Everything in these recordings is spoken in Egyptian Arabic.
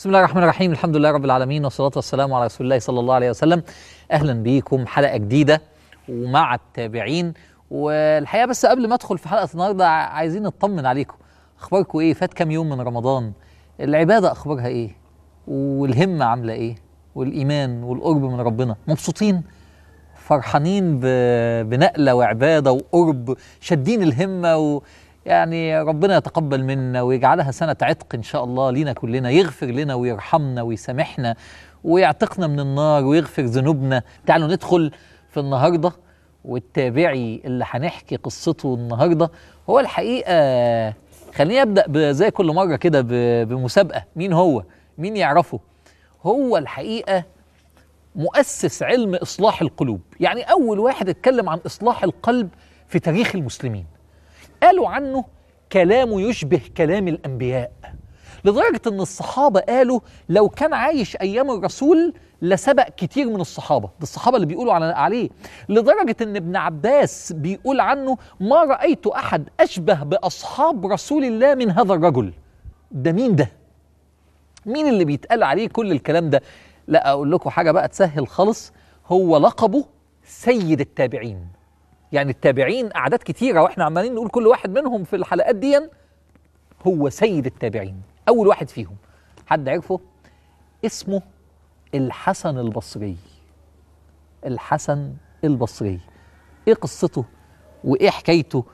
بسم الله الرحمن الرحيم الحمد لله رب العالمين والصلاة والسلام على رسول الله صلى الله عليه وسلم أهلا بيكم حلقة جديدة ومع التابعين والحقيقة بس قبل ما أدخل في حلقة النهاردة عايزين نطمن عليكم أخباركم إيه فات كام يوم من رمضان العبادة أخبارها إيه والهمة عاملة إيه والإيمان والقرب من ربنا مبسوطين فرحانين ب- بنقلة وعبادة وقرب شادين الهمة و يعني ربنا يتقبل منا ويجعلها سنة عتق إن شاء الله لينا كلنا يغفر لنا ويرحمنا ويسامحنا ويعتقنا من النار ويغفر ذنوبنا تعالوا ندخل في النهاردة والتابعي اللي هنحكي قصته النهاردة هو الحقيقة خليني أبدأ ب- زي كل مرة كده ب- بمسابقة مين هو مين يعرفه هو الحقيقة مؤسس علم إصلاح القلوب يعني أول واحد اتكلم عن إصلاح القلب في تاريخ المسلمين قالوا عنه كلامه يشبه كلام الأنبياء لدرجة أن الصحابة قالوا لو كان عايش أيام الرسول لسبق كتير من الصحابة ده الصحابة اللي بيقولوا على- عليه لدرجة أن ابن عباس بيقول عنه ما رأيت أحد أشبه بأصحاب رسول الله من هذا الرجل ده مين ده؟ مين اللي بيتقال عليه كل الكلام ده لا اقول لكم حاجه بقى تسهل خالص هو لقبه سيد التابعين يعني التابعين اعداد كتيره واحنا عمالين نقول كل واحد منهم في الحلقات دي هو سيد التابعين اول واحد فيهم حد عرفه اسمه الحسن البصري الحسن البصري ايه قصته وايه حكايته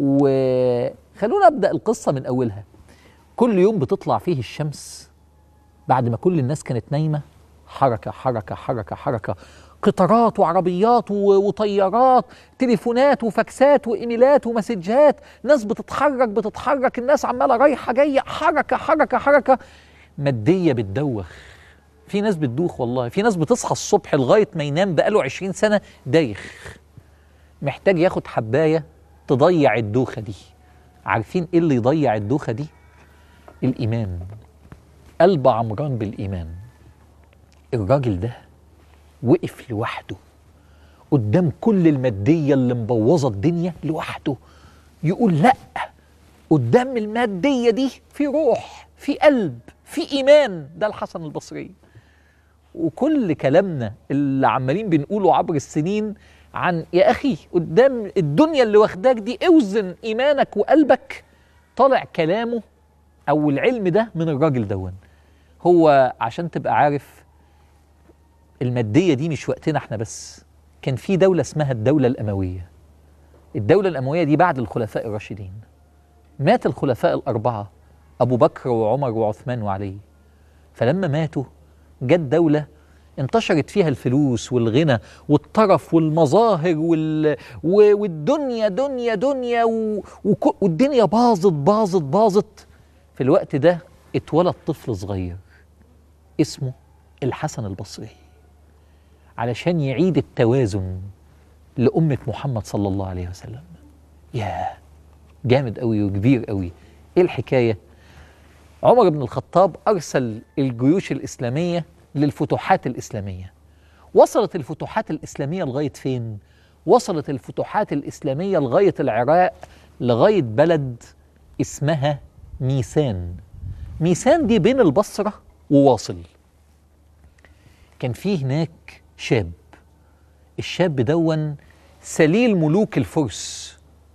وخلونا ابدا القصه من اولها كل يوم بتطلع فيه الشمس بعد ما كل الناس كانت نايمة حركة حركة حركة حركة قطارات وعربيات و- وطيارات تليفونات وفاكسات وإيميلات ومسجات ناس بتتحرك بتتحرك الناس عمالة رايحة جاية حركة حركة حركة مادية بتدوخ في ناس بتدوخ والله في ناس بتصحى الصبح لغاية ما ينام بقاله عشرين سنة دايخ محتاج ياخد حباية تضيع الدوخة دي عارفين ايه اللي يضيع الدوخة دي الإيمان قلب عمران بالإيمان الراجل ده وقف لوحده قدام كل المادية اللي مبوظة الدنيا لوحده يقول لأ قدام المادية دي في روح في قلب في إيمان ده الحسن البصري وكل كلامنا اللي عمالين بنقوله عبر السنين عن يا أخي قدام الدنيا اللي واخداك دي اوزن إيمانك وقلبك طالع كلامه أو العلم ده من الراجل دون هو عشان تبقى عارف المادية دي مش وقتنا احنا بس كان في دولة اسمها الدولة الأموية الدولة الأموية دي بعد الخلفاء الراشدين مات الخلفاء الأربعة أبو بكر وعمر وعثمان وعلي فلما ماتوا جت دولة انتشرت فيها الفلوس والغنى والطرف والمظاهر وال... و- والدنيا دنيا دنيا و... وك... والدنيا باظت باظت باظت في الوقت ده اتولد طفل صغير اسمه الحسن البصري علشان يعيد التوازن لأمة محمد صلى الله عليه وسلم ياه جامد قوي وكبير قوي ايه الحكاية عمر بن الخطاب أرسل الجيوش الإسلامية للفتوحات الإسلامية وصلت الفتوحات الإسلامية لغاية فين؟ وصلت الفتوحات الإسلامية لغاية العراق لغاية بلد اسمها ميسان ميسان دي بين البصرة وواصل كان في هناك شاب الشاب دون سليل ملوك الفرس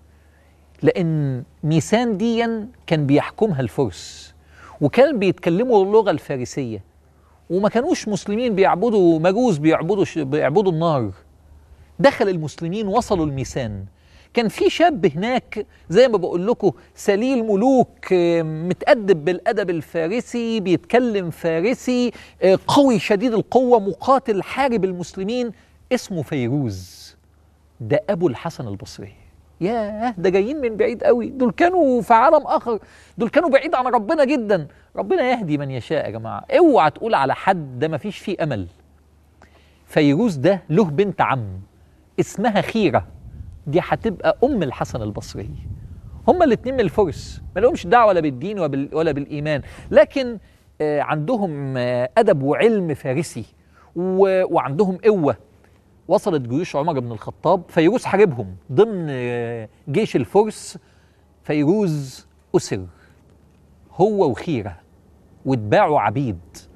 لأن ميسان ديا كان بيحكمها الفرس وكان بيتكلموا اللغة الفارسية وما كانوش مسلمين بيعبدوا مجوس بيعبدوا ش- بيعبدوا النار دخل المسلمين وصلوا الميسان كان في شاب هناك زي ما بقول لكم سليل ملوك آه، متأدب بالأدب الفارسي بيتكلم فارسي آه، قوي شديد القوة مقاتل حارب المسلمين اسمه فيروز ده أبو الحسن البصري ياه ده جايين من بعيد قوي دول كانوا في عالم آخر دول كانوا بعيد عن ربنا جدا ربنا يهدي من يشاء يا جماعة اوعى تقول على حد ده مفيش فيه أمل فيروز ده له بنت عم اسمها خيرة دي هتبقى أم الحسن البصري هما الاتنين من الفرس ما لهمش دعوة لا بالدين وبال- ولا بالإيمان لكن آه، عندهم آه، أدب وعلم فارسي و- وعندهم قوة وصلت جيوش عمر بن الخطاب فيروز حاربهم ضمن آه، جيش الفرس فيروز أسر هو وخيرة واتباعوا عبيد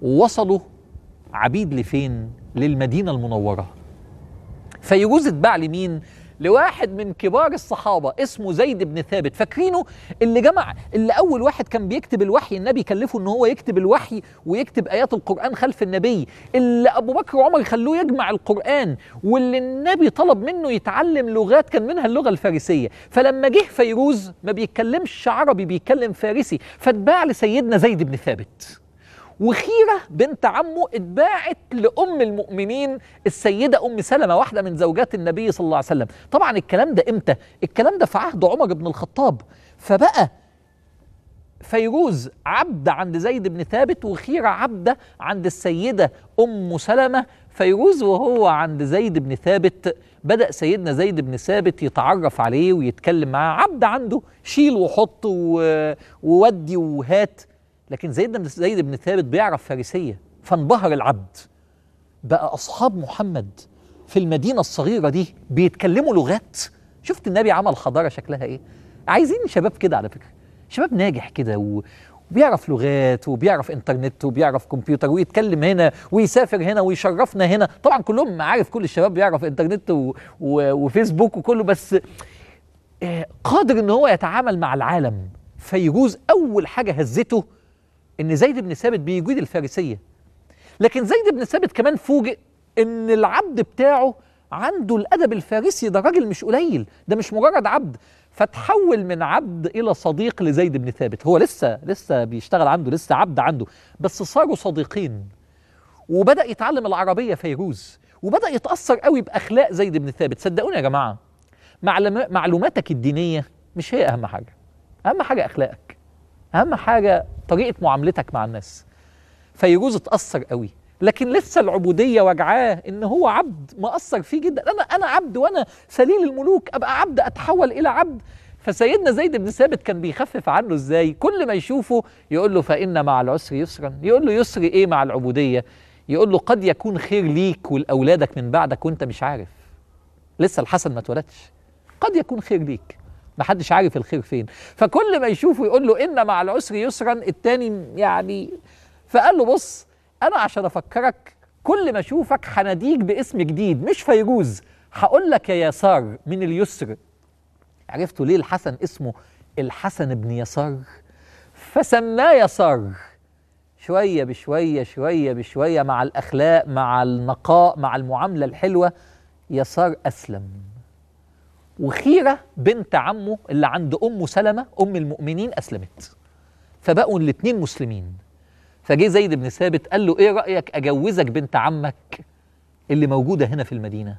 ووصلوا عبيد لفين للمدينة المنورة فيجوز اتباع لمين لواحد من كبار الصحابة اسمه زيد بن ثابت فاكرينه اللي جمع اللي أول واحد كان بيكتب الوحي النبي كلفه إن هو يكتب الوحي ويكتب آيات القرآن خلف النبي اللي أبو بكر وعمر خلوه يجمع القرآن واللي النبي طلب منه يتعلم لغات كان منها اللغة الفارسية فلما جه فيروز ما بيتكلمش عربي بيتكلم فارسي فاتباع لسيدنا زيد بن ثابت وخيرة بنت عمه اتباعت لأم المؤمنين السيدة أم سلمة واحدة من زوجات النبي صلى الله عليه وسلم طبعا الكلام ده إمتى؟ الكلام ده في عهد عمر بن الخطاب فبقى فيروز عبد عند زيد بن ثابت وخيرة عبدة عند السيدة أم سلمة فيروز وهو عند زيد بن ثابت بدأ سيدنا زيد بن ثابت يتعرف عليه ويتكلم معاه عبد عنده شيل وحط و- وودي وهات لكن زيد بن زيد بن ثابت بيعرف فارسية فانبهر العبد بقى أصحاب محمد في المدينة الصغيرة دي بيتكلموا لغات شفت النبي عمل حضارة شكلها إيه عايزين شباب كده على فكرة شباب ناجح كده و... وبيعرف لغات وبيعرف انترنت وبيعرف كمبيوتر ويتكلم هنا ويسافر هنا ويشرفنا هنا طبعا كلهم عارف كل الشباب بيعرف انترنت و... و... وفيسبوك وكله بس آه، قادر ان هو يتعامل مع العالم فيجوز اول حاجه هزته ان زيد بن ثابت بيجيد الفارسيه لكن زيد بن ثابت كمان فوجئ ان العبد بتاعه عنده الادب الفارسي ده راجل مش قليل ده مش مجرد عبد فتحول من عبد الى صديق لزيد بن ثابت هو لسه لسه بيشتغل عنده لسه عبد عنده بس صاروا صديقين وبدا يتعلم العربيه فيروز وبدا يتاثر قوي باخلاق زيد بن ثابت صدقوني يا جماعه معلم- معلوماتك الدينيه مش هي اهم حاجه اهم حاجه اخلاقك اهم حاجه طريقه معاملتك مع الناس فيجوز اتاثر قوي لكن لسه العبوديه وجعاه ان هو عبد مأثر فيه جدا انا انا عبد وانا سليل الملوك ابقى عبد اتحول الى عبد فسيدنا زيد بن ثابت كان بيخفف عنه ازاي كل ما يشوفه يقول له فان مع العسر يسرا يقول له يسر ايه مع العبوديه يقول له قد يكون خير ليك ولاولادك من بعدك وانت مش عارف لسه الحسن ما اتولدش قد يكون خير ليك ما حدش عارف الخير فين فكل ما يشوفه يقول له ان مع العسر يسرا التاني يعني فقال له بص انا عشان افكرك كل ما اشوفك هناديك باسم جديد مش فيروز هقول لك يا يسار من اليسر عرفتوا ليه الحسن اسمه الحسن بن يسار فسماه يسار شوية بشوية شوية بشوية مع الأخلاق مع النقاء مع المعاملة الحلوة يسار أسلم وخيرة بنت عمه اللي عند أم سلمة أم المؤمنين أسلمت فبقوا الاتنين مسلمين فجه زيد بن ثابت قال له ايه رأيك أجوزك بنت عمك اللي موجودة هنا في المدينة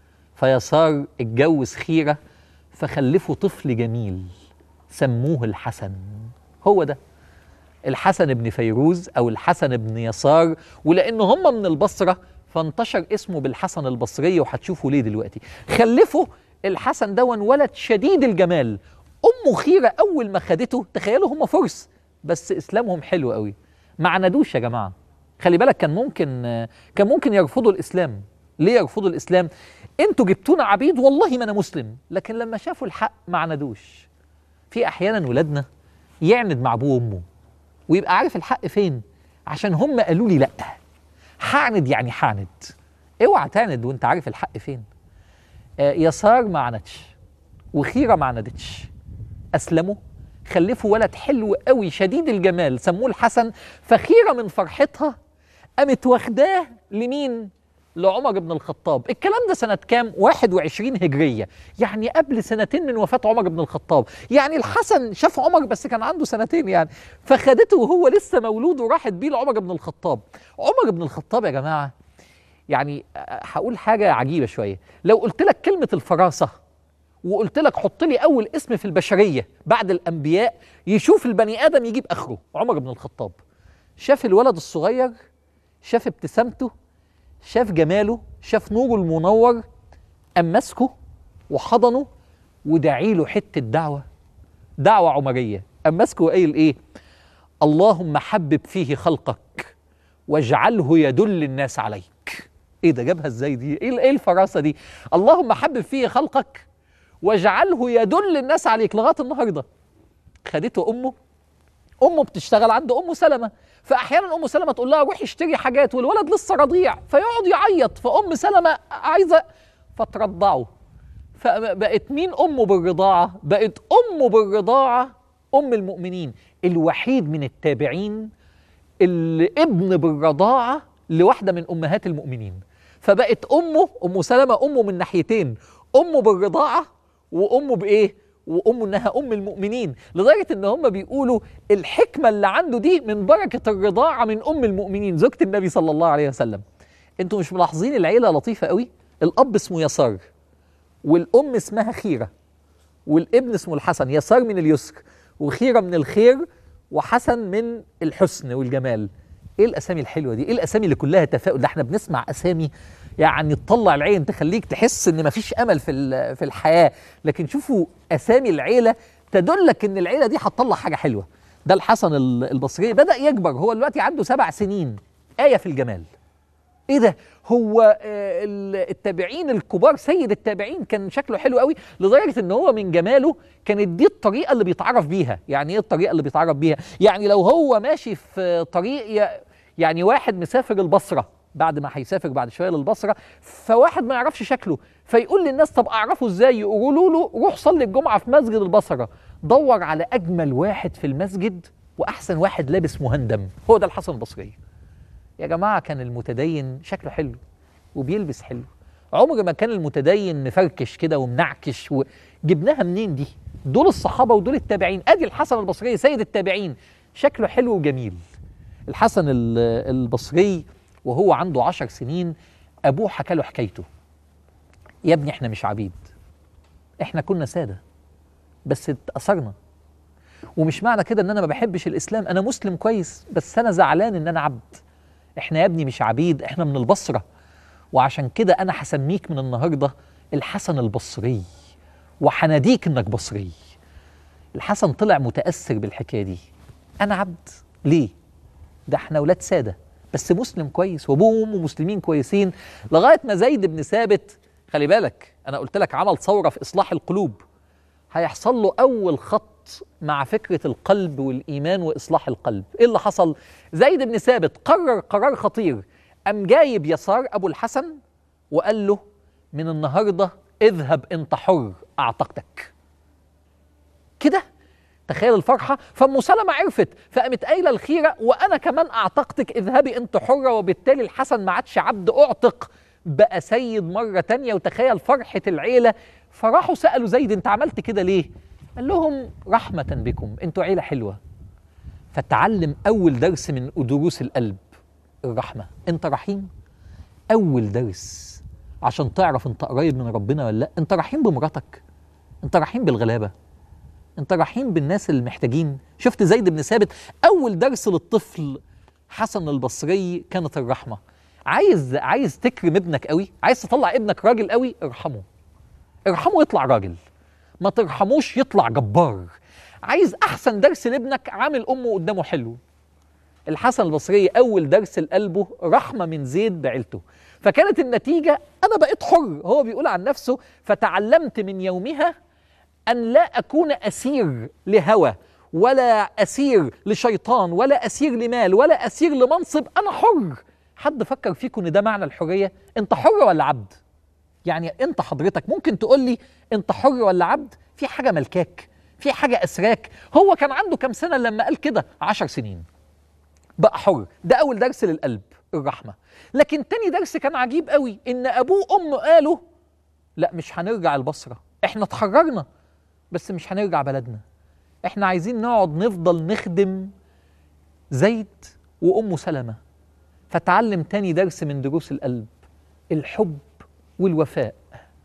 فيسار اتجوز خيرة فخلفوا طفل جميل سموه الحسن هو ده الحسن بن فيروز او الحسن بن يسار ولان هم من البصره فانتشر اسمه بالحسن البصري وهتشوفوا ليه دلوقتي خلفوا الحسن دون ولد شديد الجمال امه خيره اول ما خدته تخيلوا هم فرس بس اسلامهم حلو قوي ما عندوش يا جماعه خلي بالك كان ممكن كان ممكن يرفضوا الاسلام ليه يرفضوا الاسلام انتوا جبتونا عبيد والله ما انا مسلم لكن لما شافوا الحق ما عندوش في احيانا ولادنا يعند مع ابوه وامه ويبقى عارف الحق فين عشان هم قالوا لي لا هعند يعني هعند اوعى تعند وانت عارف الحق فين آه يسار ما عندش وخيره ما عندتش اسلموا خلفوا ولد حلو قوي شديد الجمال سموه الحسن فخيره من فرحتها قامت واخداه لمين لعمر بن الخطاب الكلام ده سنة كام 21 هجرية يعني قبل سنتين من وفاة عمر بن الخطاب يعني الحسن شاف عمر بس كان عنده سنتين يعني فخدته وهو لسه مولود وراحت بيه لعمر بن الخطاب عمر بن الخطاب يا جماعة يعني هقول حاجة عجيبة شوية لو قلت لك كلمة الفراسة وقلت لك حط لي أول اسم في البشرية بعد الأنبياء يشوف البني آدم يجيب آخره عمر بن الخطاب شاف الولد الصغير شاف ابتسامته شاف جماله شاف نوره المنور قام ماسكه وحضنه وداعي له حته دعوه دعوه عمريه قام ماسكه وقايل ايه اللهم حبب فيه خلقك واجعله يدل الناس عليك ايه ده جابها ازاي دي ايه ايه الفراسه دي اللهم حبب فيه خلقك واجعله يدل الناس عليك لغايه النهارده خدته امه امه بتشتغل عند ام سلمه فاحيانا ام سلمه تقول لها روحي اشتري حاجات والولد لسه رضيع فيقعد يعيط فام سلمه عايزه فترضعه فبقت مين امه بالرضاعه بقت امه بالرضاعه ام المؤمنين الوحيد من التابعين اللي ابن بالرضاعه لواحده من امهات المؤمنين فبقت امه ام سلمه امه من ناحيتين امه بالرضاعه وامه بايه وامه انها ام المؤمنين لدرجه ان هم بيقولوا الحكمه اللي عنده دي من بركه الرضاعه من ام المؤمنين زوجة النبي صلى الله عليه وسلم انتوا مش ملاحظين العيله لطيفه قوي الاب اسمه يسار والام اسمها خيره والابن اسمه الحسن يسار من اليسر وخيره من الخير وحسن من الحسن والجمال ايه الاسامي الحلوه دي ايه الاسامي اللي كلها تفاؤل ده احنا بنسمع اسامي يعني تطلع العين تخليك تحس ان مفيش امل في ال- في الحياه لكن شوفوا اسامي العيله تدلك ان العيله دي هتطلع حاجه حلوه ده الحسن ال- البصري بدا يكبر هو دلوقتي عنده سبع سنين ايه في الجمال ايه ده هو آه، ال- التابعين الكبار سيد التابعين كان شكله حلو قوي لدرجه ان هو من جماله كانت دي الطريقه اللي بيتعرف بيها يعني ايه الطريقه اللي بيتعرف بيها يعني لو هو ماشي في طريق ي- يعني واحد مسافر البصره بعد ما هيسافر بعد شويه للبصره فواحد ما يعرفش شكله فيقول للناس طب اعرفه ازاي يقولوا له روح صلي الجمعه في مسجد البصره دور على اجمل واحد في المسجد واحسن واحد لابس مهندم هو ده الحسن البصري يا جماعه كان المتدين شكله حلو وبيلبس حلو عمر ما كان المتدين مفركش كده ومنعكش وجبناها منين دي دول الصحابه ودول التابعين ادي الحسن البصري سيد التابعين شكله حلو وجميل الحسن ال- البصري وهو عنده عشر سنين ابوه حكى له حكايته يا ابني احنا مش عبيد احنا كنا ساده بس اتأثرنا ومش معنى كده ان انا ما بحبش الاسلام انا مسلم كويس بس انا زعلان ان انا عبد احنا يا ابني مش عبيد احنا من البصره وعشان كده انا هسميك من النهارده الحسن البصري وحناديك انك بصري الحسن طلع متاثر بالحكايه دي انا عبد ليه ده احنا ولاد ساده بس مسلم كويس وابوه وامه مسلمين كويسين لغايه ما زيد بن ثابت خلي بالك انا قلت لك عمل ثوره في اصلاح القلوب هيحصل له اول خط مع فكره القلب والايمان واصلاح القلب ايه اللي حصل زيد بن ثابت قرر قرار خطير قام جايب يسار ابو الحسن وقال له من النهارده اذهب انت حر اعتقتك كده تخيل الفرحة فأم سلمة عرفت فقامت قايلة الخيرة وأنا كمان أعتقتك اذهبي أنت حرة وبالتالي الحسن ما عادش عبد أعتق بقى سيد مرة تانية وتخيل فرحة العيلة فراحوا سألوا زيد أنت عملت كده ليه؟ قال لهم رحمة بكم أنتوا عيلة حلوة فتعلم أول درس من دروس القلب الرحمة أنت رحيم أول درس عشان تعرف أنت قريب من ربنا ولا لأ أنت رحيم بمراتك أنت رحيم بالغلابة انت رحيم بالناس المحتاجين شفت زيد بن ثابت اول درس للطفل حسن البصري كانت الرحمه عايز عايز تكرم ابنك قوي عايز تطلع ابنك راجل قوي ارحمه ارحمه يطلع راجل ما ترحموش يطلع جبار عايز احسن درس لابنك عامل امه قدامه حلو الحسن البصري اول درس لقلبه رحمه من زيد بعيلته فكانت النتيجه انا بقيت حر هو بيقول عن نفسه فتعلمت من يومها أن لا أكون أسير لهوى ولا أسير لشيطان ولا أسير لمال ولا أسير لمنصب أنا حر حد فكر فيكم إن ده معنى الحرية أنت حر ولا عبد يعني أنت حضرتك ممكن تقول لي أنت حر ولا عبد في حاجة ملكاك في حاجة أسراك هو كان عنده كام سنة لما قال كده عشر سنين بقى حر ده أول درس للقلب الرحمة لكن تاني درس كان عجيب قوي إن أبوه وأمه قالوا لا مش هنرجع البصرة احنا اتحررنا بس مش هنرجع بلدنا احنا عايزين نقعد نفضل نخدم زيد وأم سلمة فتعلم تاني درس من دروس القلب الحب والوفاء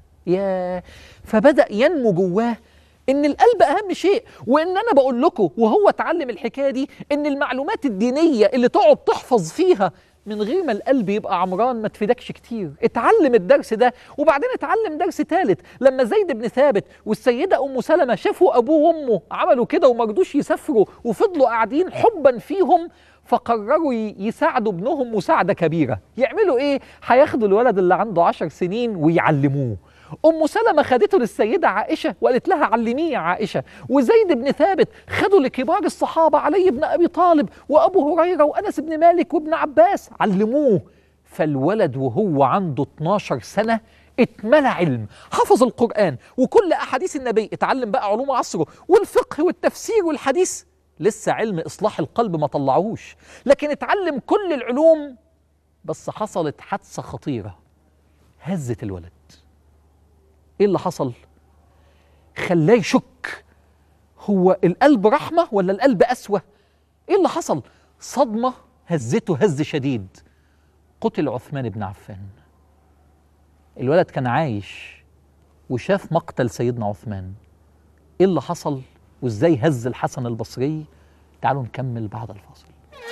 يا فبدأ ينمو جواه ان القلب اهم شيء وان انا بقول لكم وهو اتعلم الحكايه دي ان المعلومات الدينيه اللي تقعد تحفظ فيها من غير ما القلب يبقى عمران ما تفيدكش كتير اتعلم الدرس ده وبعدين اتعلم درس ثالث لما زيد بن ثابت والسيدة أم سلمة شافوا أبوه وأمه عملوا كده وما رضوش يسافروا وفضلوا قاعدين حبا فيهم فقرروا ي- يساعدوا ابنهم مساعدة كبيرة يعملوا ايه؟ هياخدوا الولد اللي عنده عشر سنين ويعلموه ام سلمه خدته للسيده عائشه وقالت لها علميه يا عائشه وزيد بن ثابت خدوا لكبار الصحابه علي بن ابي طالب وابو هريره وانس بن مالك وابن عباس علموه فالولد وهو عنده 12 سنه اتملى علم حفظ القرآن وكل أحاديث النبي اتعلم بقى علوم عصره والفقه والتفسير والحديث لسه علم إصلاح القلب ما طلعوش لكن اتعلم كل العلوم بس حصلت حادثة خطيرة هزت الولد ايه اللي حصل خلاه يشك هو القلب رحمة ولا القلب قسوة ايه اللي حصل صدمة هزته هز شديد قتل عثمان بن عفان الولد كان عايش وشاف مقتل سيدنا عثمان ايه اللي حصل وازاي هز الحسن البصري تعالوا نكمل بعد الفاصل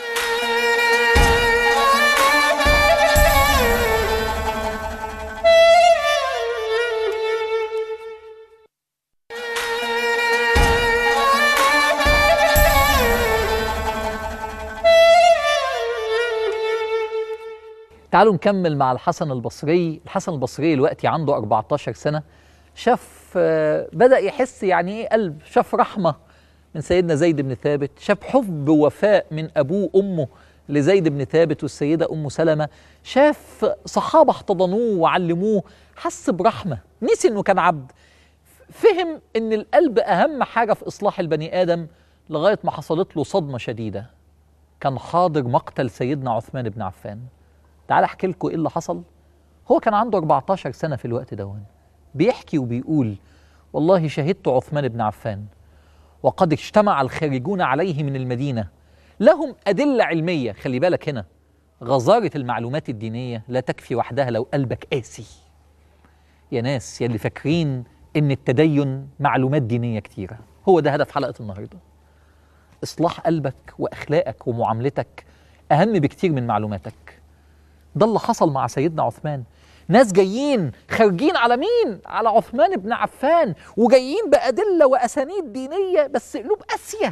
تعالوا نكمل مع الحسن البصري الحسن البصري دلوقتي عنده 14 سنة شاف آه، بدأ يحس يعني ايه قلب شاف رحمة من سيدنا زيد بن ثابت شاف حب ووفاء من أبوه وأمه لزيد بن ثابت والسيدة أم سلمة شاف صحابة احتضنوه وعلموه حس برحمة نسي إنه كان عبد فهم إن القلب أهم حاجة في إصلاح البني آدم لغاية ما حصلت له صدمة شديدة كان حاضر مقتل سيدنا عثمان بن عفان تعال احكي لكم ايه اللي حصل هو كان عنده 14 سنه في الوقت دون بيحكي وبيقول والله شهدت عثمان بن عفان وقد اجتمع الخارجون عليه من المدينه لهم ادله علميه خلي بالك هنا غزاره المعلومات الدينيه لا تكفي وحدها لو قلبك قاسي يا ناس يا اللي فاكرين ان التدين معلومات دينيه كتيره هو ده هدف حلقه النهارده اصلاح قلبك واخلاقك ومعاملتك اهم بكتير من معلوماتك ده اللي حصل مع سيدنا عثمان ناس جايين خارجين على مين على عثمان بن عفان وجايين بأدلة وأسانيد دينية بس قلوب قاسية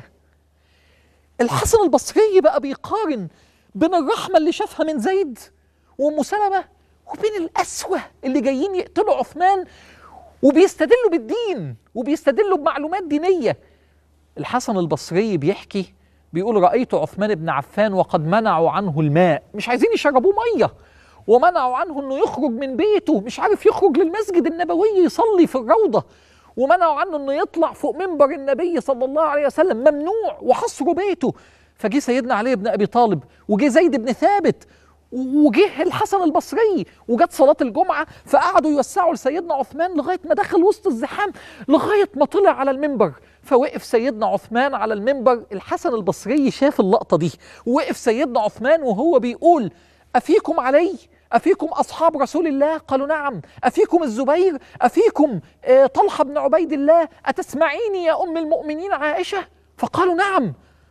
الحسن البصري بقى بيقارن بين الرحمة اللي شافها من زيد وأم سلمة وبين القسوة اللي جايين يقتلوا عثمان وبيستدلوا بالدين وبيستدلوا بمعلومات دينية الحسن البصري بيحكي بيقول رأيت عثمان بن عفان وقد منعوا عنه الماء مش عايزين يشربوه مية ومنعوا عنه انه يخرج من بيته مش عارف يخرج للمسجد النبوي يصلي في الروضة ومنعوا عنه انه يطلع فوق منبر النبي صلى الله عليه وسلم ممنوع وحصروا بيته فجه سيدنا علي بن ابي طالب وجه زيد بن ثابت وجه الحسن البصري وجت صلاة الجمعة فقعدوا يوسعوا لسيدنا عثمان لغاية ما دخل وسط الزحام لغاية ما طلع على المنبر فوقف سيدنا عثمان على المنبر الحسن البصري شاف اللقطة دي وقف سيدنا عثمان وهو بيقول أفيكم علي أفيكم أصحاب رسول الله قالوا نعم أفيكم الزبير أفيكم آه، طلحة بن عبيد الله أتسمعيني يا أم المؤمنين عائشة فقالوا نعم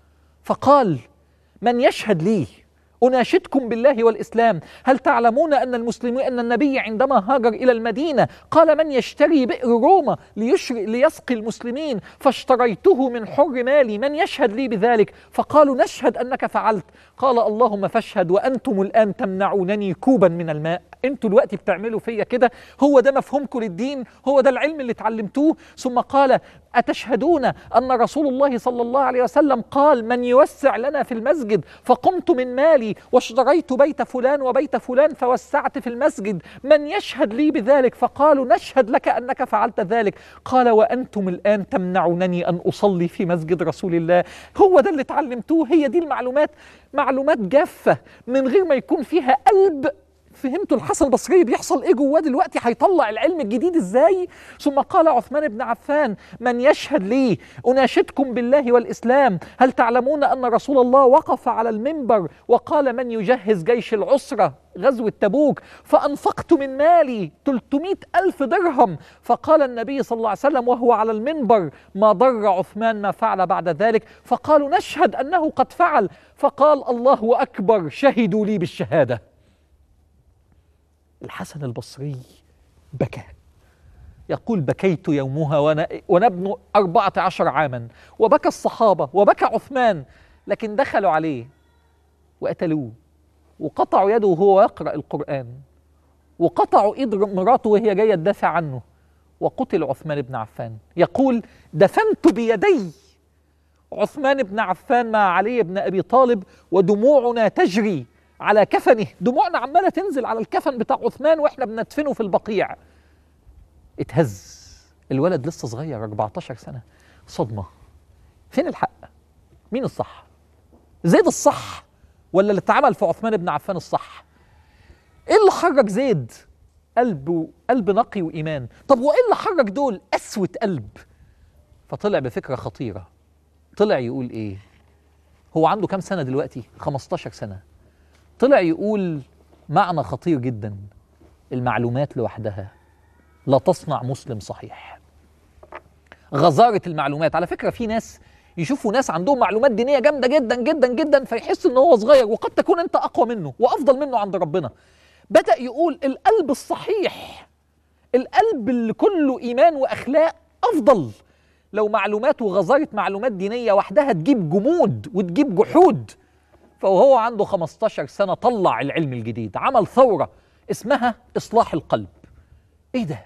فقال من يشهد لي أناشدكم بالله والإسلام هل تعلمون أن المسلمين أن النبي عندما هاجر إلى المدينة قال من يشتري بئر روما ليشري ليسقي المسلمين فاشتريته من حر مالي من يشهد لي بذلك فقالوا نشهد أنك فعلت قال اللهم فاشهد وأنتم الآن تمنعونني كوبا من الماء انتوا دلوقتي بتعملوا فيا كده هو ده مفهومكم للدين هو ده العلم اللي اتعلمتوه ثم قال أتشهدون أن رسول الله صلى الله عليه وسلم قال من يوسع لنا في المسجد فقمت من مالي واشتريت بيت فلان وبيت فلان فوسعت في المسجد من يشهد لي بذلك فقالوا نشهد لك أنك فعلت ذلك قال وأنتم الآن تمنعونني أن أصلي في مسجد رسول الله هو ده اللي اتعلمتوه هي دي المعلومات معلومات جافة من غير ما يكون فيها قلب فهمتوا الحسن البصري بيحصل ايه جواه دلوقتي هيطلع العلم الجديد ازاي ثم قال عثمان بن عفان من يشهد لي اناشدكم بالله والاسلام هل تعلمون ان رسول الله وقف على المنبر وقال من يجهز جيش العسره غزوة تبوك فأنفقت من مالي 300 ألف درهم فقال النبي صلى الله عليه وسلم وهو على المنبر ما ضر عثمان ما فعل بعد ذلك فقالوا نشهد أنه قد فعل فقال الله أكبر شهدوا لي بالشهادة الحسن البصري بكى يقول بكيت يومها وأنا, وأنا ابن أربعة عشر عاما وبكى الصحابة وبكى عثمان لكن دخلوا عليه وقتلوه وقطعوا يده وهو يقرأ القرآن وقطعوا ايد مراته وهي جايه تدافع عنه وقتل عثمان بن عفان يقول دفنت بيدي عثمان بن عفان مع علي بن ابي طالب ودموعنا تجري على كفنه دموعنا عماله تنزل على الكفن بتاع عثمان واحنا بندفنه في البقيع اتهز الولد لسه صغير 14 سنه صدمه فين الحق مين الصح زيد الصح ولا اللي اتعمل في عثمان بن عفان الصح ايه اللي حرك زيد قلب قلب نقي وايمان طب وايه اللي حرك دول قسوه قلب فطلع بفكره خطيره طلع يقول ايه هو عنده كام سنه دلوقتي 15 سنه طلع يقول معنى خطير جدا المعلومات لوحدها لا تصنع مسلم صحيح غزاره المعلومات على فكره في ناس يشوفوا ناس عندهم معلومات دينيه جامده جدا جدا جدا فيحس ان هو صغير وقد تكون انت اقوى منه وافضل منه عند ربنا بدا يقول القلب الصحيح القلب اللي كله ايمان واخلاق افضل لو معلومات وغزاره معلومات دينيه وحدها تجيب جمود وتجيب جحود فوهو عنده 15 سنه طلع العلم الجديد عمل ثوره اسمها اصلاح القلب ايه ده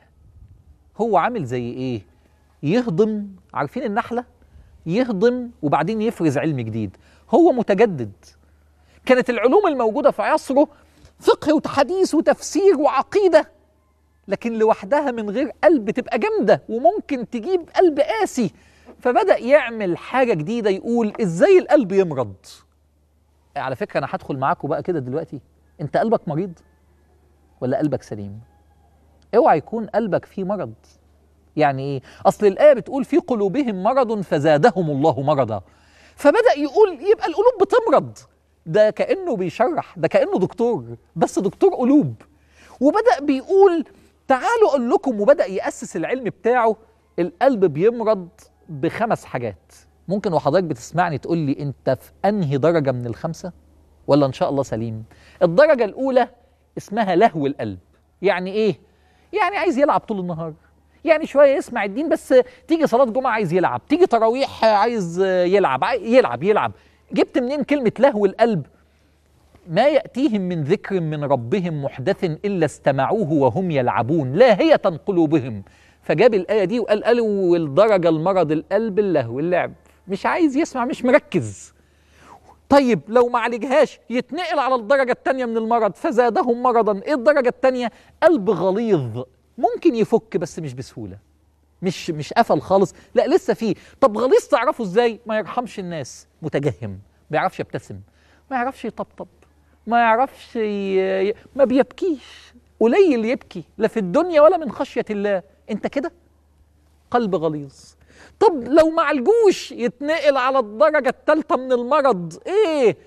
هو عامل زي ايه يهضم عارفين النحله يهضم وبعدين يفرز علم جديد هو متجدد كانت العلوم الموجوده في عصره فقه وحديث وتفسير وعقيده لكن لوحدها من غير قلب تبقى جامده وممكن تجيب قلب قاسي فبدا يعمل حاجه جديده يقول ازاي القلب يمرض على فكره انا هدخل معاكم بقى كده دلوقتي انت قلبك مريض ولا قلبك سليم اوعى يكون قلبك فيه مرض يعني ايه اصل الايه بتقول في قلوبهم مرض فزادهم الله مرضا فبدا يقول يبقى القلوب بتمرض ده كانه بيشرح ده كانه دكتور بس دكتور قلوب وبدا بيقول تعالوا اقول لكم وبدا ياسس العلم بتاعه القلب بيمرض بخمس حاجات ممكن وحضرتك بتسمعني تقول لي انت في انهي درجه من الخمسه ولا ان شاء الله سليم الدرجه الاولى اسمها لهو القلب يعني ايه يعني عايز يلعب طول النهار يعني شويه يسمع الدين بس تيجي صلاه جمعه عايز يلعب تيجي تراويح عايز يلعب يلعب يلعب جبت منين كلمه لهو القلب ما ياتيهم من ذكر من ربهم محدث الا استمعوه وهم يلعبون لاهيه قلوبهم فجاب الايه دي وقال قالوا الدرجه المرض القلب اللهو اللعب مش عايز يسمع مش مركز طيب لو ما عالجهاش يتنقل على الدرجه الثانيه من المرض فزادهم مرضا ايه الدرجه الثانيه قلب غليظ ممكن يفك بس مش بسهوله مش مش قفل خالص لا لسه فيه طب غليظ تعرفه ازاي ما يرحمش الناس متجهم ما بيعرفش يبتسم ما يعرفش يطبطب ما يعرفش ي... ما بيبكيش قليل يبكي لا في الدنيا ولا من خشيه الله انت كده قلب غليظ طب لو ما عالجوش يتنقل على الدرجه الثالثه من المرض ايه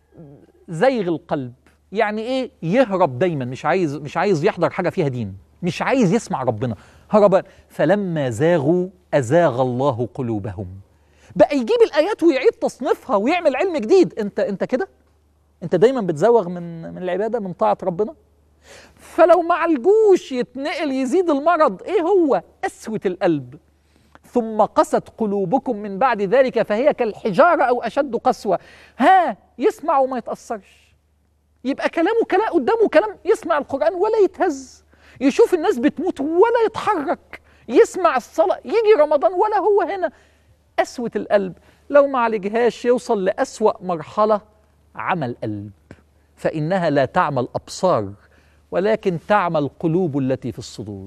زيغ القلب يعني ايه يهرب دايما مش عايز مش عايز يحضر حاجه فيها دين مش عايز يسمع ربنا هربان فلما زاغوا ازاغ الله قلوبهم بقى يجيب الايات ويعيد تصنيفها ويعمل علم جديد انت انت كده انت دايما بتزوغ من من العباده من طاعه ربنا فلو ما عالجوش يتنقل يزيد المرض ايه هو قسوه القلب ثم قست قلوبكم من بعد ذلك فهي كالحجاره او اشد قسوه ها يسمع وما يتاثرش يبقى كلامه كلام قدامه كلام يسمع القران ولا يتهز يشوف الناس بتموت ولا يتحرك يسمع الصلاة يجي رمضان ولا هو هنا قسوة القلب لو ما عالجهاش يوصل لأسوأ مرحلة عمل قلب فإنها لا تعمل أبصار ولكن تعمل قلوب التي في الصدور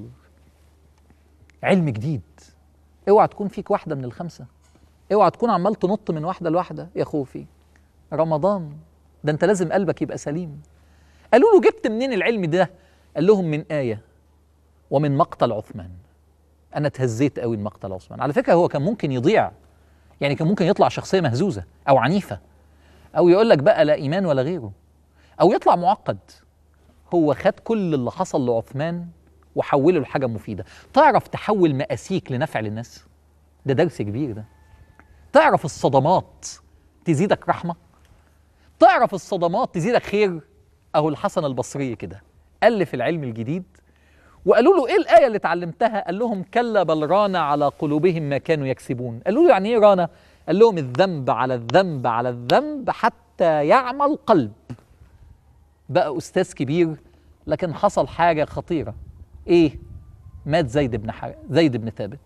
علم جديد اوعى تكون فيك واحدة من الخمسة اوعى تكون عمال تنط من واحدة لواحدة يا خوفي رمضان ده انت لازم قلبك يبقى سليم قالوا له جبت منين العلم ده قال لهم من آية ومن مقتل عثمان أنا اتهزيت قوي من مقتل عثمان على فكرة هو كان ممكن يضيع يعني كان ممكن يطلع شخصية مهزوزة أو عنيفة أو يقول لك بقى لا إيمان ولا غيره أو يطلع معقد هو خد كل اللي حصل لعثمان وحوله لحاجة مفيدة تعرف تحول مآسيك لنفع للناس ده درس كبير ده تعرف الصدمات تزيدك رحمة تعرف الصدمات تزيدك خير أهو الحسن البصري كده ألف العلم الجديد وقالوا له ايه الآية اللي اتعلمتها؟ قال لهم كلا بل ران على قلوبهم ما كانوا يكسبون، قالوا له يعني ايه ران؟ قال لهم الذنب على الذنب على الذنب حتى يعمى القلب. بقى أستاذ كبير لكن حصل حاجة خطيرة إيه؟ مات زيد بن حر... زيد بن ثابت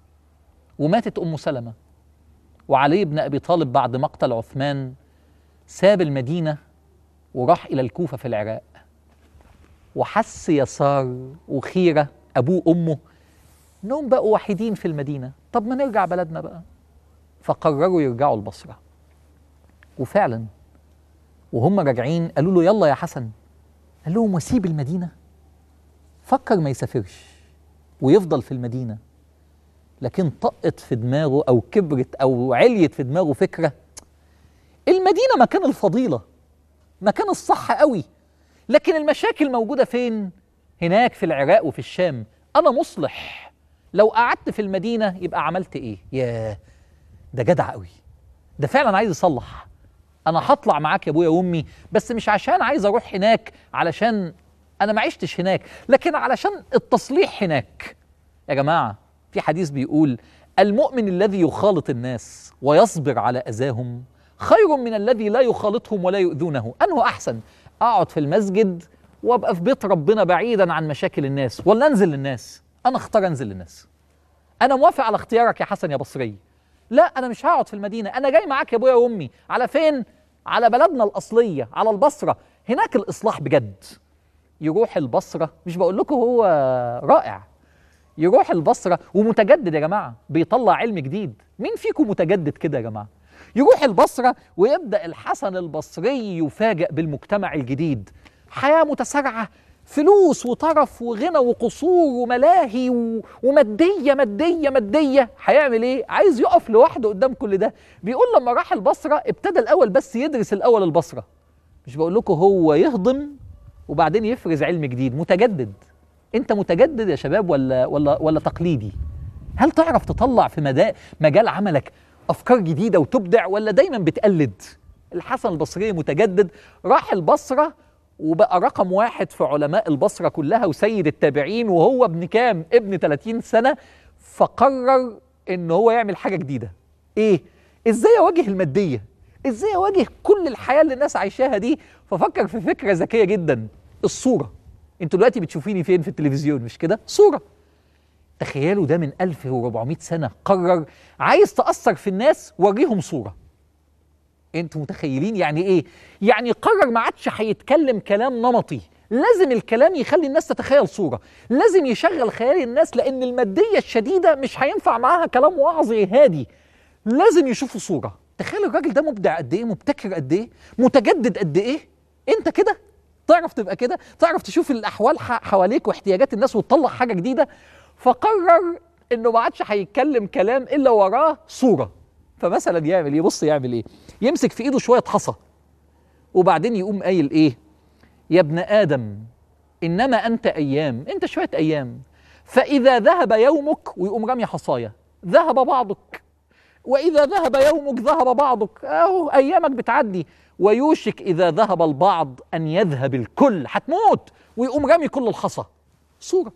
وماتت أم سلمة وعلي بن أبي طالب بعد مقتل عثمان ساب المدينة وراح إلى الكوفة في العراق وحس يسار وخيرة أبوه وأمه إنهم بقوا وحيدين في المدينة طب ما نرجع بلدنا بقى فقرروا يرجعوا البصرة وفعلا وهم راجعين قالوا له يلا يا حسن قال لهم واسيب المدينة فكر ما يسافرش ويفضل في المدينة لكن طقت في دماغه أو كبرت أو عليت في دماغه فكرة المدينة مكان الفضيلة مكان الصح قوي لكن المشاكل موجودة فين؟ هناك في العراق وفي الشام أنا مصلح لو قعدت في المدينة يبقى عملت إيه؟ ياه ده جدع قوي ده فعلا عايز يصلح أنا هطلع معاك يا أبويا وأمي بس مش عشان عايز أروح هناك علشان أنا ما عشتش هناك لكن علشان التصليح هناك يا جماعة في حديث بيقول المؤمن الذي يخالط الناس ويصبر على أذاهم خير من الذي لا يخالطهم ولا يؤذونه أنه أحسن أقعد في المسجد وأبقى في بيت ربنا بعيدا عن مشاكل الناس ولا أنزل للناس أنا اختار أنزل للناس أنا موافق على اختيارك يا حسن يا بصري لا أنا مش هقعد في المدينة أنا جاي معاك يا أبويا وأمي على فين؟ على بلدنا الأصلية على البصرة هناك الإصلاح بجد يروح البصرة مش بقول لكم هو رائع يروح البصرة ومتجدد يا جماعة بيطلع علم جديد مين فيكم متجدد كده يا جماعة يروح البصرة ويبدأ الحسن البصري يفاجأ بالمجتمع الجديد حياة متسارعة فلوس وطرف وغنى وقصور وملاهي و... ومادية مادية مادية هيعمل ايه؟ عايز يقف لوحده قدام كل ده بيقول لما راح البصرة ابتدى الأول بس يدرس الأول البصرة مش بقول لكم هو يهضم وبعدين يفرز علم جديد متجدد انت متجدد يا شباب ولا ولا ولا تقليدي هل تعرف تطلع في مدا... مجال عملك افكار جديده وتبدع ولا دايما بتقلد الحسن البصري متجدد راح البصره وبقى رقم واحد في علماء البصره كلها وسيد التابعين وهو ابن كام ابن 30 سنه فقرر ان هو يعمل حاجه جديده ايه ازاي اواجه الماديه ازاي اواجه كل الحياه اللي الناس عايشاها دي ففكر في فكره ذكيه جدا الصوره انتوا دلوقتي بتشوفيني فين في التلفزيون مش كده صوره تخيلوا ده من 1400 سنه قرر عايز تاثر في الناس وريهم صوره انتوا متخيلين يعني ايه يعني قرر ما عادش هيتكلم كلام نمطي لازم الكلام يخلي الناس تتخيل صوره لازم يشغل خيال الناس لان الماديه الشديده مش هينفع معاها كلام وعظي هادي لازم يشوفوا صوره تخيل الراجل ده مبدع قد ايه مبتكر قد ايه متجدد قد ايه انت كده تعرف تبقى كده تعرف تشوف الاحوال حواليك واحتياجات الناس وتطلع حاجه جديده فقرر انه ما عادش هيتكلم كلام الا وراه صوره فمثلا يعمل ايه بص يعمل ايه يمسك في ايده شويه حصى وبعدين يقوم قايل ايه يا ابن ادم انما انت ايام انت شويه ايام فاذا ذهب يومك ويقوم رامي حصايه ذهب بعضك واذا ذهب يومك ذهب بعضك اهو ايامك بتعدي ويوشك اذا ذهب البعض ان يذهب الكل هتموت ويقوم رامي كل الحصى صوره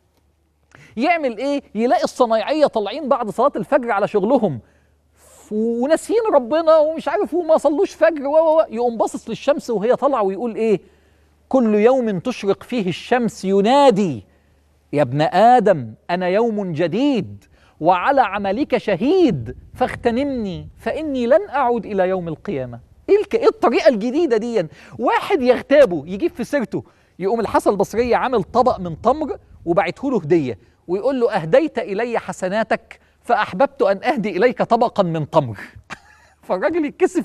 يعمل ايه يلاقي الصنايعيه طالعين بعد صلاه الفجر على شغلهم وناسيين ربنا ومش عارف وما صلوش فجر و يقوم باصص للشمس وهي طالعه ويقول ايه كل يوم تشرق فيه الشمس ينادي يا ابن ادم انا يوم جديد وعلى عملك شهيد فاغتنمني فاني لن اعود الى يوم القيامه ايه الك... ايه الطريقه الجديده دي واحد يغتابه يجيب في سيرته يقوم الحسن البصري عامل طبق من تمر وبعته له هديه ويقول له اهديت الي حسناتك فاحببت ان اهدي اليك طبقا من تمر فالراجل يتكسف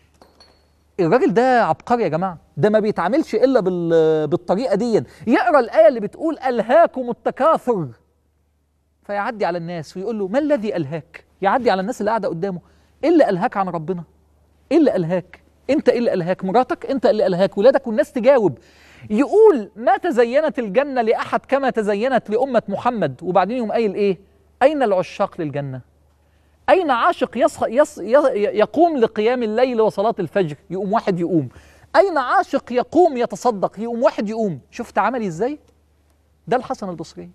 الراجل ده عبقري يا جماعه ده ما بيتعاملش الا بال... بالطريقه دي يقرا الايه اللي بتقول الهاكم التكاثر فيعدي على الناس ويقول له ما الذي الهاك يعدي على الناس اللي قاعده قدامه ايه اللي الهاك عن ربنا ايه اللي الهاك انت ايه اللي الهاك مراتك انت اللي الهاك ولادك والناس تجاوب يقول ما تزينت الجنه لاحد كما تزينت لامه محمد وبعدين يقوم قايل ايه اين العشاق للجنه اين عاشق يص... يص... يقوم لقيام الليل وصلاه الفجر يقوم واحد يقوم اين عاشق يقوم يتصدق يقوم واحد يقوم شفت عملي ازاي ده الحسن البصري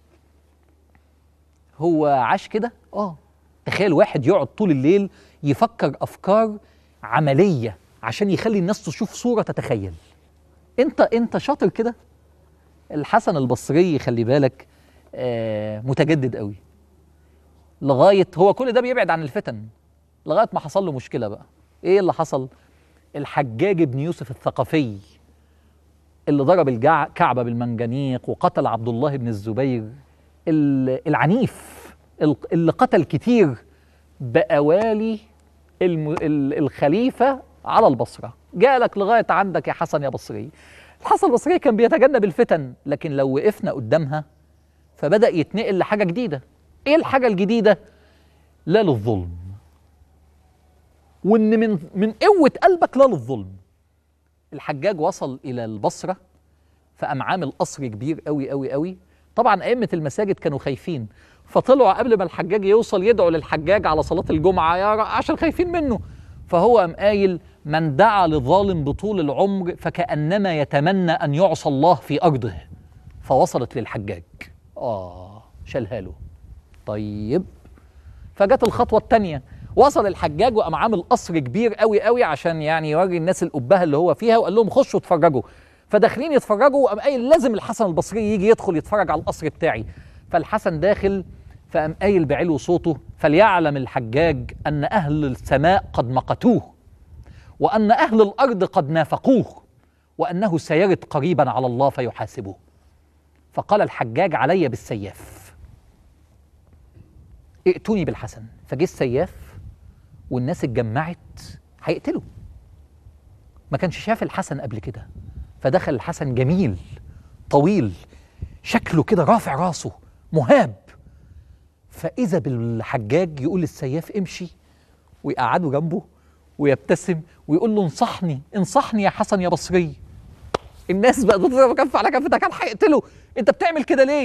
هو عاش كده اه تخيل واحد يقعد طول الليل يفكر افكار عمليه عشان يخلي الناس تشوف صوره تتخيل انت انت شاطر كده الحسن البصري خلي بالك آه متجدد قوي لغايه هو كل ده بيبعد عن الفتن لغايه ما حصل له مشكله بقى ايه اللي حصل الحجاج بن يوسف الثقفي اللي ضرب الكعبه بالمنجنيق وقتل عبد الله بن الزبير العنيف اللي قتل كتير بأوالي الخليفة على البصرة جالك لغاية عندك يا حسن يا بصري الحسن البصري كان بيتجنب الفتن لكن لو وقفنا قدامها فبدأ يتنقل لحاجة جديدة ايه الحاجة الجديدة لا للظلم وان من من قوة قلبك لا للظلم الحجاج وصل الى البصرة فقام عامل قصر كبير قوي قوي قوي طبعا ائمة المساجد كانوا خايفين فطلعوا قبل ما الحجاج يوصل يدعوا للحجاج على صلاة الجمعة يا عشان خايفين منه فهو قام قايل من دعا لظالم بطول العمر فكأنما يتمنى أن يعصى الله في أرضه فوصلت للحجاج آه شالها له طيب فجت الخطوة الثانية وصل الحجاج وقام عامل قصر كبير قوي قوي عشان يعني يوري الناس القبهة اللي هو فيها وقال لهم خشوا اتفرجوا فداخلين يتفرجوا وقام قايل لازم الحسن البصري يجي يدخل يتفرج على القصر بتاعي فالحسن داخل فقام قايل بعلو صوته فليعلم الحجاج ان اهل السماء قد مقتوه وان اهل الارض قد نافقوه وانه سيرد قريبا على الله فيحاسبه فقال الحجاج علي بالسياف ائتوني بالحسن فجه السياف والناس اتجمعت هيقتله ما كانش شاف الحسن قبل كده فدخل الحسن جميل طويل شكله كده رافع راسه مهاب فإذا بالحجاج يقول للسياف امشي ويقعده جنبه ويبتسم ويقول له انصحني انصحني يا حسن يا بصري الناس بقى تضرب كف على كف ده كان هيقتله انت بتعمل كده ليه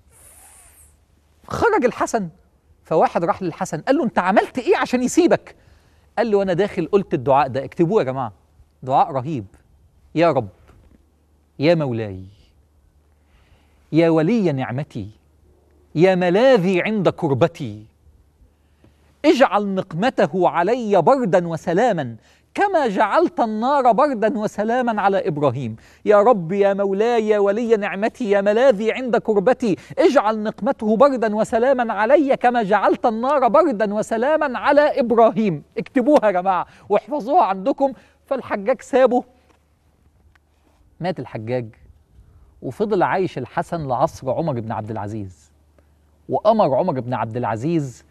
خرج الحسن فواحد راح للحسن قال له انت عملت ايه عشان يسيبك قال له وانا داخل قلت الدعاء ده اكتبوه يا جماعه دعاء رهيب يا رب يا مولاي يا ولي نعمتي يا ملاذي عند كربتي اجعل نقمته علي بردا وسلاما كما جعلت النار بردا وسلاما على ابراهيم يا رب يا مولاي يا ولي نعمتي يا ملاذي عند كربتي اجعل نقمته بردا وسلاما علي كما جعلت النار بردا وسلاما على ابراهيم اكتبوها يا جماعه واحفظوها عندكم فالحجاج سابه مات الحجاج وفضل عايش الحسن لعصر عمر بن عبد العزيز وأمر عمر بن عبد العزيز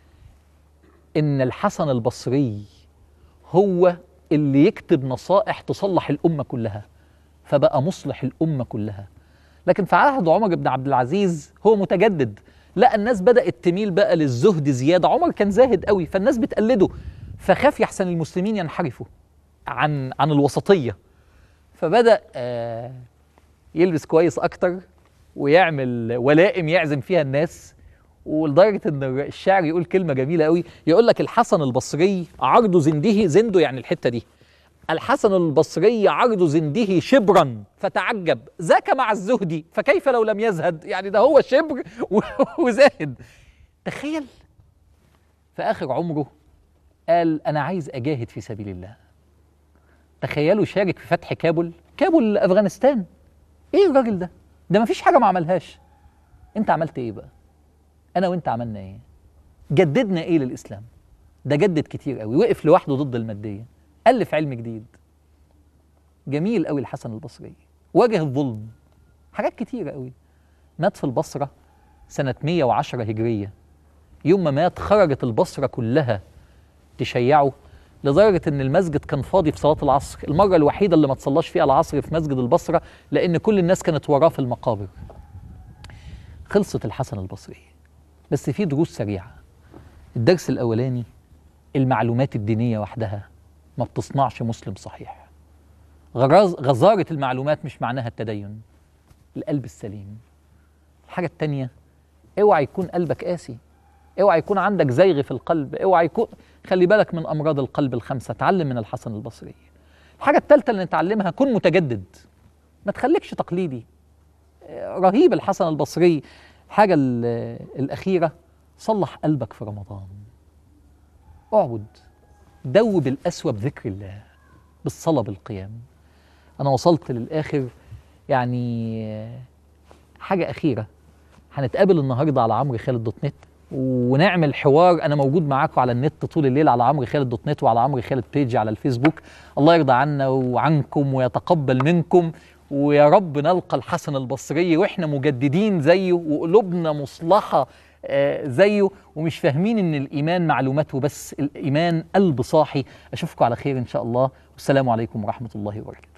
إن الحسن البصري هو اللي يكتب نصائح تصلح الأمة كلها فبقى مصلح الأمة كلها لكن في عهد عمر بن عبد العزيز هو متجدد لا الناس بدأت تميل بقى للزهد زيادة عمر كان زاهد قوي فالناس بتقلده فخاف يحسن المسلمين ينحرفوا عن عن الوسطية فبدأ آه يلبس كويس أكتر ويعمل ولائم يعزم فيها الناس ولدرجه ان الشاعر يقول كلمه جميله قوي يقول لك الحسن البصري عرض زنده زنده يعني الحته دي الحسن البصري عرض زنده شبرا فتعجب ذاك مع الزهد فكيف لو لم يزهد يعني ده هو شبر وزاهد تخيل في اخر عمره قال انا عايز اجاهد في سبيل الله تخيلوا شارك في فتح كابول كابول افغانستان ايه الراجل ده ده مفيش حاجه ما عملهاش انت عملت ايه بقى انا وانت عملنا ايه جددنا ايه للاسلام ده جدد كتير قوي وقف لوحده ضد الماديه الف علم جديد جميل قوي الحسن البصري واجه الظلم حاجات كتيرة قوي مات في البصرة سنة 110 هجرية يوم ما مات خرجت البصرة كلها تشيعه لدرجة إن المسجد كان فاضي في صلاة العصر المرة الوحيدة اللي ما تصلاش فيها العصر في مسجد البصرة لأن كل الناس كانت وراه في المقابر خلصت الحسن البصري بس في دروس سريعة الدرس الأولاني المعلومات الدينية وحدها ما بتصنعش مسلم صحيح غراز غزارة المعلومات مش معناها التدين القلب السليم الحاجة التانية اوعى يكون قلبك قاسي اوعى يكون عندك زيغ في القلب اوعى يكون خلي بالك من امراض القلب الخمسه اتعلم من الحسن البصري الحاجه الثالثه اللي نتعلمها كن متجدد ما تخليكش تقليدي رهيب الحسن البصري الحاجه الاخيره صلح قلبك في رمضان اعبد دوب القسوه بذكر الله بالصلاه بالقيام انا وصلت للاخر يعني حاجه اخيره هنتقابل النهارده على عمرو خالد دوت نت ونعمل حوار انا موجود معاكم على النت طول الليل على عمرو خالد دوت نت وعلى عمرو خالد بيجي على الفيسبوك الله يرضى عنا وعنكم ويتقبل منكم ويا رب نلقى الحسن البصري واحنا مجددين زيه وقلوبنا مصلحه آه، زيه ومش فاهمين ان الايمان معلومات وبس الايمان قلب صاحي اشوفكم على خير ان شاء الله والسلام عليكم ورحمه الله وبركاته